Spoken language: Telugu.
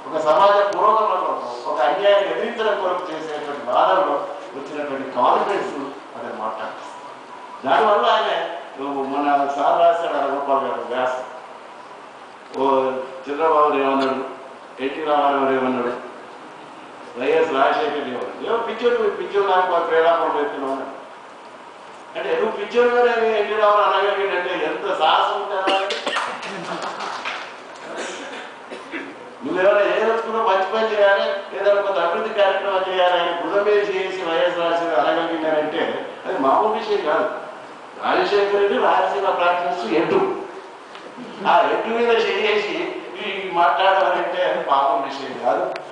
ఒక సమాజ పురోగమన కొరకు ఒక అన్యాయాన్ని ఎదిరించడం కొరకు చేసేటువంటి వాదనలో వచ్చినటువంటి కాన్ఫిడెన్స్ అతను మాట్లాడుతుంది దానివల్ల ఆయన మన సార్ రాశాడు అరగోపాల్ గారు వ్యాసం ఓ చంద్రబాబు ఏమన్నాడు ఎన్టీ రామారావు ఏమన్నాడు వైఎస్ రాజశేఖర్ ఏమన్నాడు ఏమో పిచ్చోడు పిచ్చోడు నాకు ప్రేరాపం పెడుతున్నావు అన్నాడు. అంటే నువ్వు పిచ్చోడు గారు ఎన్టీ రామారావు అనగలిగిందంటే ఎంత సాహసం ఉంటారా నువ్వెవరైనా ఏ రోజుకున్నా మంచి పని చేయాలి ఏదైనా కొంత అభివృద్ధి కార్యక్రమం చేయాలి ఆయన బుధం మీద చేసి వైఎస్ రాజశేఖర్ అనగలిగినారంటే అది మామూలు విషయం కాదు రాజశేఖర్ రెడ్డి రాయలసీమ ప్రాక్టీస్ ఎటు ఆ ఎటు మీద చేసి ఈ మాట్లాడాలంటే అది పాపం విషయం కాదు